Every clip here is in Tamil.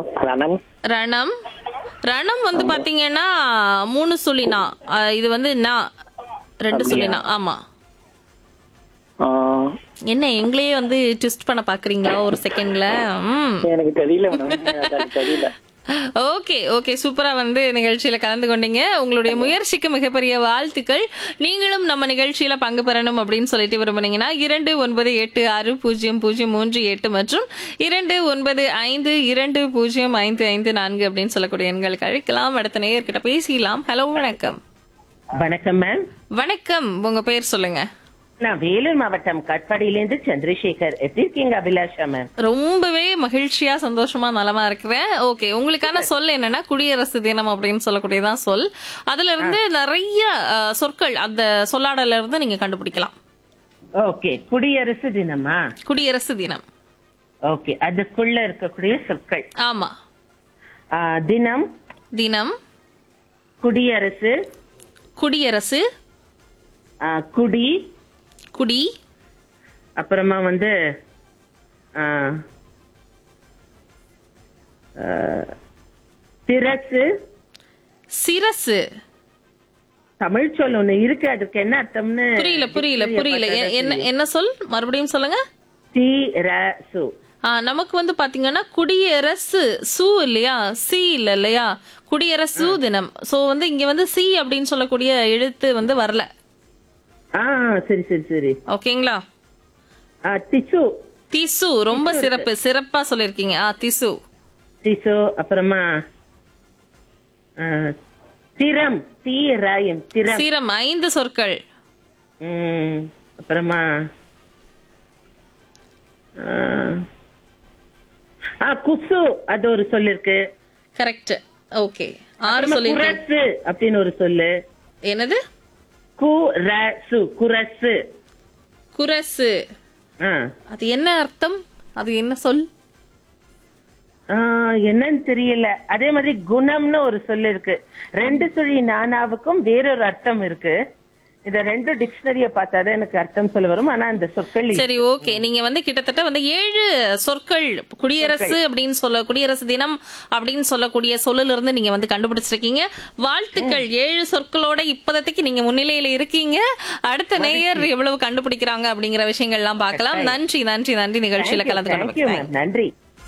ரணம் ரணம் ரணம் வந்து பாத்தீங்கன்னா மூணு சொல்லினா அஹ் இது வந்து நா ரெண்டு சொல்லினா ஆமா ஆ, என்ன எங்களையே வந்து ட்விஸ்ட் பண்ண பாக்குறீங்களா ஒரு செகண்ட்ல ம் எனக்கு தெரியல மேடம் எனக்கு தெரியல ஓகே ஓகே சூப்பரா வந்து நிகழ்ச்சியில கலந்து கொண்டீங்க உங்களுடைய முயற்சிக்கு மிகப்பெரிய வாழ்த்துக்கள் நீங்களும் நம்ம நிகழ்ச்சியில பங்கு பெறணும் அப்படின்னு சொல்லிட்டு விரும்புனீங்கன்னா இரண்டு ஒன்பது எட்டு ஆறு பூஜ்ஜியம் பூஜ்ஜியம் மூன்று எட்டு மற்றும் இரண்டு ஒன்பது ஐந்து இரண்டு பூஜ்ஜியம் ஐந்து ஐந்து நான்கு அப்படின்னு சொல்லக்கூடிய எண்களுக்கு அழைக்கலாம் அடுத்த நேயர்கிட்ட பேசிடலாம் ஹலோ வணக்கம் வணக்கம் மேம் வணக்கம் உங்க பேர் சொல்லுங்க நான் வேலூர் மாவட்டம் கட்பாடியிலேருந்து சந்திரசேகர் எப்படி இருக்கீங்க அபிலாஷா மேம் ரொம்பவே மகிழ்ச்சியா சந்தோஷமா நலமா இருக்கிறேன் ஓகே உங்களுக்கான சொல் என்னன்னா குடியரசு தினம் அப்படின்னு சொல்லக்கூடியதான் சொல் அதுல இருந்து நிறைய அஹ், சொற்கள் அந்த சொல்லாடல இருந்து நீங்க கண்டுபிடிக்கலாம் ஓகே குடியரசு தினமா குடியரசு தினம் ஓகே அதுக்குள்ள இருக்கக்கூடிய சொற்கள் ஆமா ஆ, தினம் தினம் குடியரசு குடியரசு ஆ, குடி குடி அப்புறமா வந்து ஆ, ஆ, திரசு சிரசு தமிழ் சொல் ஒண்ணு இருக்கு அதுக்கு என்ன அர்த்தம்னு புரியல புரியல புரியல எ- என்ன என்ன சொல் மறுபடியும் சொல்லுங்க திரசு ஆ, நமக்கு வந்து பாத்தீங்கன்னா குடியரசு சு இல்லையா சி இல்ல இல்லையா குடியரசு தினம் சோ வந்து இங்க வந்து சி அப்படின்னு சொல்லக்கூடிய எழுத்து வந்து வரல ஆ சரி சரி சரி ஓகேங்களா ஆ, திசு திசு ரொம்ப சிறப்பு சிறப்பா சொல்லிருக்கீங்க ஆ திசு திசு அப்புறமா ஆ, திறம் தீராயம் திறம் சீரம் ஐந்து சொற்கள் ம், அப்புறமா ஆ, ஆ, குசு அது ஒரு சொல் இருக்கு கரெக்ட் ஓகே ஆறு அப்புறமா சொல்லிருக்கீங்க குரசு அப்படின்னு ஒரு சொல்லு என்னது குரசு குரசு குரசு ஆ. அது என்ன அர்த்தம் அது என்ன சொல் ஆ, என்னன்னு தெரியல அதே மாதிரி குணம்னு ஒரு சொல் இருக்கு ரெண்டு சுழி நானாவுக்கும் வேறொரு அர்த்தம் இருக்கு இத ரெண்டு டிக்ஷனரிய பார்த்தாதான் எனக்கு அர்த்தம் சொல்ல வரும் ஆனா அந்த சொற்கள் சரி ஓகே நீங்க வந்து கிட்டத்தட்ட வந்து ஏழு சொற்கள் குடியரசு அப்படின்னு சொல்ல குடியரசு தினம் அப்படின்னு சொல்லக்கூடிய சொல்லுல இருந்து நீங்க வந்து கண்டுபிடிச்சிருக்கீங்க வாழ்த்துக்கள் ஏழு சொற்களோட இப்போதைக்கு நீங்க முன்னிலையில இருக்கீங்க அடுத்த நேயர் எவ்வளவு கண்டுபிடிக்கிறாங்க அப்படிங்கிற விஷயங்கள் எல்லாம் பார்க்கலாம் நன்றி நன்றி நன்றி நிகழ்ச்சியில கலந்து தேங்க்யூ கொண்டு மேம் நன்றி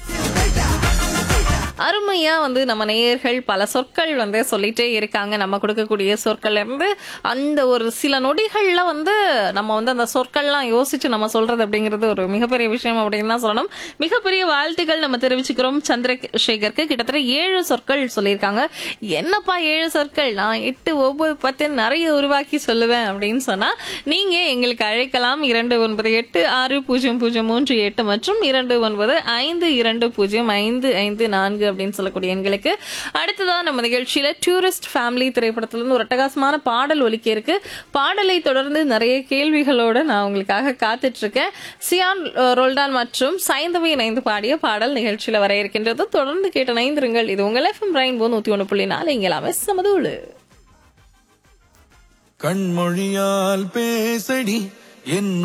அருமையா வந்து நம்ம நேயர்கள் பல சொற்கள் வந்து சொல்லிட்டே இருக்காங்க நம்ம கொடுக்கக்கூடிய சொற்கள்ல இருந்து அந்த ஒரு சில நொடிகள்ல வந்து நம்ம வந்து அந்த சொற்கள்லாம் யோசிச்சு நம்ம சொல்றது அப்படிங்கிறது ஒரு மிகப்பெரிய விஷயம் அப்படின்னு தான் சொல்லணும் மிகப்பெரிய வாழ்த்துக்கள் நம்ம தெரிவிச்சுக்கிறோம் சந்திரசேகருக்கு கிட்டத்தட்ட ஏழு சொற்கள் சொல்லியிருக்காங்க என்னப்பா ஏழு சொற்கள் நான் எட்டு ஒன்பது பத்து நிறைய உருவாக்கி சொல்லுவேன் அப்படின்னு சொன்னா நீங்க எங்களுக்கு அழைக்கலாம் இரண்டு ஒன்பது எட்டு ஆறு பூஜ்ஜியம் பூஜ்ஜியம் மூன்று எட்டு மற்றும் இரண்டு ஒன்பது ஐந்து இரண்டு பூஜ்ஜியம் ஐந்து ஐந்து நான்கு அப்படின்னு சொல்லக்கூடிய எண்களுக்கு அடுத்ததான் நம்ம நிகழ்ச்சியில டூரிஸ்ட் ஃபேமிலி திரைப்படத்திலிருந்து ஒரு அட்டகாசமான பாடல் ஒலிக்க இருக்கு பாடலை தொடர்ந்து நிறைய கேள்விகளோட நான் உங்களுக்காக காத்துட்டு இருக்கேன் சியான் அஹ், ரோல்டான் மற்றும் சைந்தவை இணைந்து பாடிய பாடல் நிகழ்ச்சியில வர இருக்கின்றது தொடர்ந்து கேட்ட நைந்திருங்கள் இது உங்கள் எஃப்எம் ரெயின்போ நூத்தி ஒண்ணு புள்ளி நாலு இங்க எல்லாமே சமதூளு கண்மொழியால் பேசடி என்